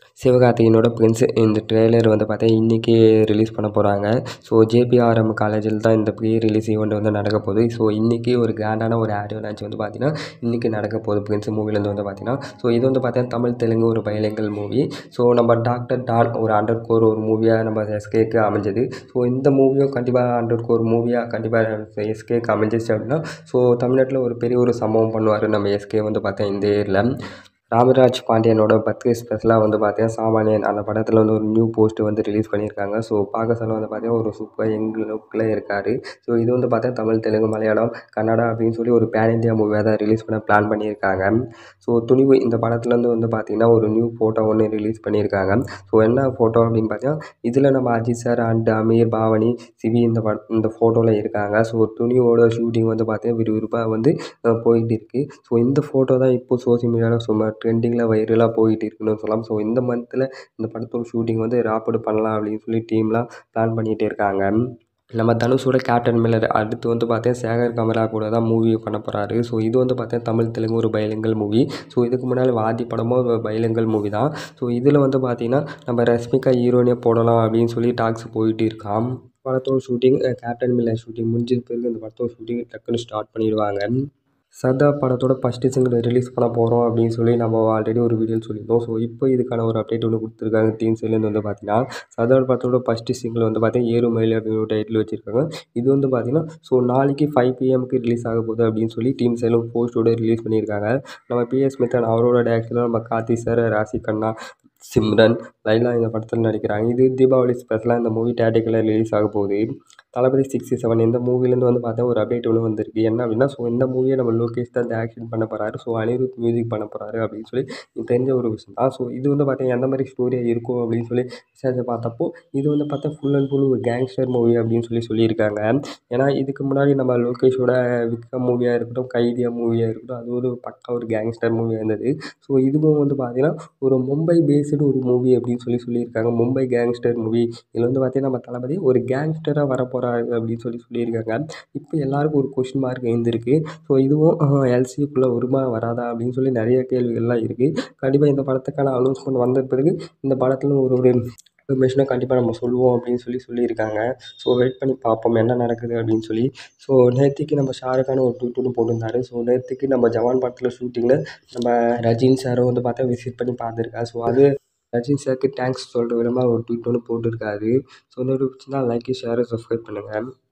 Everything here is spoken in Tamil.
சிவகார்த்திகேயனோட பிரின்ஸ் இந்த ட்ரெய்லர் வந்து பார்த்தா இன்றைக்கி ரிலீஸ் பண்ண போகிறாங்க ஸோ ஜேபிஆர்எம் காலேஜில் தான் இந்த ப்ரீ ரிலீஸ் ஈவெண்ட் வந்து நடக்க போகுது ஸோ இன்றைக்கி ஒரு கிராண்டான ஒரு ஆடியோ லான்ச் வந்து பார்த்தீங்கன்னா இன்றைக்கி நடக்க போகுது பிரின்ஸ் மூவிலேருந்து வந்து பார்த்தீங்கன்னா ஸோ இது வந்து பார்த்தீங்கன்னா தமிழ் தெலுங்கு ஒரு பயலிங்கல் மூவி ஸோ நம்ம டாக்டர் டான் ஒரு அண்டர் கோர் ஒரு மூவியாக நம்ம எஸ்கேக்கு அமைஞ்சது ஸோ இந்த மூவியும் கண்டிப்பாக அண்டர் கோர் மூவியாக கண்டிப்பாக எஸ்கேக்கு அமைஞ்சிச்சு அப்படின்னா ஸோ தமிழ்நாட்டில் ஒரு பெரிய ஒரு சம்பவம் பண்ணுவார் நம்ம எஸ்கே வந்து பார்த்தா இந்த இயரில் ராமராஜ் பாண்டியனோட பர்த்டே ஸ்பெஷலாக வந்து பார்த்தீங்கன்னா சாமானியன் அந்த படத்தில் வந்து ஒரு நியூ போஸ்ட் வந்து ரிலீஸ் பண்ணியிருக்காங்க ஸோ பார்க்க சொல்ல வந்து பார்த்தீங்கன்னா ஒரு சூப்பர் யங் லுக்கில் இருக்கார் ஸோ இது வந்து பார்த்தா தமிழ் தெலுங்கு மலையாளம் கன்னடா அப்படின்னு சொல்லி ஒரு பேன் இந்தியா மூவியாக தான் ரிலீஸ் பண்ண பிளான் பண்ணியிருக்காங்க ஸோ துணிவு இந்த படத்துலேருந்து வந்து பார்த்திங்கன்னா ஒரு நியூ ஃபோட்டோ ஒன்று ரிலீஸ் பண்ணியிருக்காங்க ஸோ என்ன ஃபோட்டோ அப்படின்னு பார்த்தீங்கன்னா இதில் நம்ம அஜித் சார் அண்ட் அமீர் பாவனி சிவி இந்த பட இந்த ஃபோட்டோவில் இருக்காங்க ஸோ துணிவோட ஷூட்டிங் வந்து பார்த்தீங்கன்னா விறுவிறுப்பாக வந்து அஹ், போயிட்டு இருக்குது ஸோ இந்த ஃபோட்டோ தான் இப்போ சோஷியல் மீடியாவில் சும்மா ட்ரெண்டிங்கில் வைரலாக போயிட்டு இருக்குன்னு சொல்லலாம் ஸோ இந்த மந்தில் இந்த படத்தோட ஷூட்டிங் வந்து ராப்பிடு பண்ணலாம் அப்படின்னு சொல்லி டீம்லாம் பிளான் பண்ணிகிட்டே இருக்காங்க நம்ம தனுஷோட கேப்டன் மில்லர் அடுத்து வந்து பார்த்தீங்கன்னா சேகர் கமலா கூட தான் மூவி பண்ண போகிறாரு ஸோ இது வந்து பார்த்தீங்கன்னா தமிழ் தெலுங்கு ஒரு பைலிங்கல் மூவி ஸோ இதுக்கு முன்னால் வாதி படமும் ஒரு பைலிங்கல் மூவி தான் ஸோ இதில் வந்து பார்த்தீங்கன்னா நம்ம ரஷ்மிகா ஹீரோனியை போடலாம் அப்படின்னு சொல்லி டாக்ஸ் போயிட்டு இருக்கான் படத்தோட ஷூட்டிங் கேப்டன் மில்லர் ஷூட்டிங் முடிஞ்சது பிறகு இந்த படத்தோட ஷூட்டிங் டக்குன்னு ஸ்டார்ட் பண்ணிடுவாங்க சர்தார் படத்தோட ஃபஸ்ட்டு சிங்கிள் ரிலீஸ் பண்ண போகிறோம் அப்படின்னு சொல்லி நம்ம ஆல்ரெடி ஒரு வீடியோ சொல்லியிருந்தோம் ஸோ இப்போ இதுக்கான ஒரு அப்டேட் ஒன்று கொடுத்துருக்காங்க டீம் சைட்லேருந்து வந்து பார்த்தீங்கன்னா சர்தார் படத்தோட ஃபஸ்ட்டு சிங்கிள் வந்து பார்த்தீங்கன்னா ஏறுமயில் அப்படின்னு ஒரு டைட்டில் வச்சுருக்காங்க இது வந்து பார்த்தீங்கன்னா ஸோ நாளைக்கு ஃபைவ் பிஎம்க்கு ரிலீஸ் ஆக போகுது அப்படின்னு சொல்லி டீம் சைடில் போஸ்ட்டோட ரிலீஸ் பண்ணியிருக்காங்க நம்ம பிஎஸ் மித்தன் அவரோட டேரக்ஷனில் நம்ம கார்த்தி சார் ராசி கண்ணா சிம்ரன் லைலா இந்த படத்தில் நடிக்கிறாங்க இது தீபாவளி ஸ்பெஷலாக இந்த மூவி தேட்டிக்கலில் ரிலீஸ் ஆக போகுது தளபதி சிக்ஸ்டி செவன் இந்த மூவிலேருந்து வந்து பார்த்தா ஒரு அப்டேட் ஒன்று வந்திருக்கு என்ன அப்படின்னா ஸோ இந்த மூவியை நம்ம லோகேஷ் தான் ஆக்ஷன் பண்ண போகிறாரு ஸோ அனிருத் மியூசிக் பண்ண போகிறாரு அப்படின்னு சொல்லி இது தெரிஞ்ச ஒரு விஷயம் தான் ஸோ இது வந்து பார்த்தீங்கன்னா எந்த மாதிரி ஸ்டோரியாக இருக்கும் அப்படின்னு சொல்லி விசாரிச்சு பார்த்தப்போ இது வந்து பார்த்தா ஃபுல் அண்ட் ஃபுல் ஒரு கேங்ஸ்டர் மூவி அப்படின்னு சொல்லி சொல்லியிருக்காங்க ஏன்னா இதுக்கு முன்னாடி நம்ம லோகேஷோட விக்ரம் மூவியாக இருக்கட்டும் கைதியா மூவியாக இருக்கட்டும் அது ஒரு பக்கா ஒரு கேங்ஸ்டர் மூவியாக இருந்தது ஸோ இதுவும் வந்து பார்த்தீங்கன்னா ஒரு மும்பை பேஸ்டு ஒரு மூவி அப்படின்னு சொல்லி சொல்லியிருக்காங்க மும்பை கேங்ஸ்டர் மூவி இதில் வந்து பார்த்தீங்கன்னா நம்ம தளபதி ஒரு கேங்ஸ்டராக வரப்போகிறாரு அப்படின்னு சொல்லி சொல்லியிருக்காங்க இப்போ எல்லாருக்கும் ஒரு கொஷின் மார்க் எழுந்திருக்கு ஸோ இதுவும் எல்சிக்குள்ளே வருமா வராதா அப்படின்னு சொல்லி நிறைய கேள்விகள்லாம் இருக்குது கண்டிப்பாக இந்த படத்துக்கான அனௌன்ஸ்மெண்ட் வந்த பிறகு இந்த படத்தில் ஒரு ஒரு இன்ஃபர்மேஷனை கண்டிப்பாக நம்ம சொல்லுவோம் அப்படின்னு சொல்லி சொல்லியிருக்காங்க ஸோ வெயிட் பண்ணி பார்ப்போம் என்ன நடக்குது அப்படின்னு சொல்லி ஸோ நேற்றுக்கு நம்ம ஷாருக்கான ஒரு ட்வீட் ஒன்று போட்டிருந்தாரு ஸோ நேற்றுக்கு நம்ம ஜவான் படத்தில் ஷூட்டிங்கில் நம்ம ரஜினி சாரும் வந்து பார்த்தா விசிட் பண்ணி பார்த்துருக்கா ஸோ அது ரஜினி சாருக்கு தேங்க்ஸ் சொல்கிற விதமாக ஒரு ட்வீட் ஒன்று போட்டிருக்காரு ஸோ இந்த வீடியோ பிடிச்சிருந்தா லைக் ஷேர் சப்ஸ்கிரைப் பண்ணுங்கள்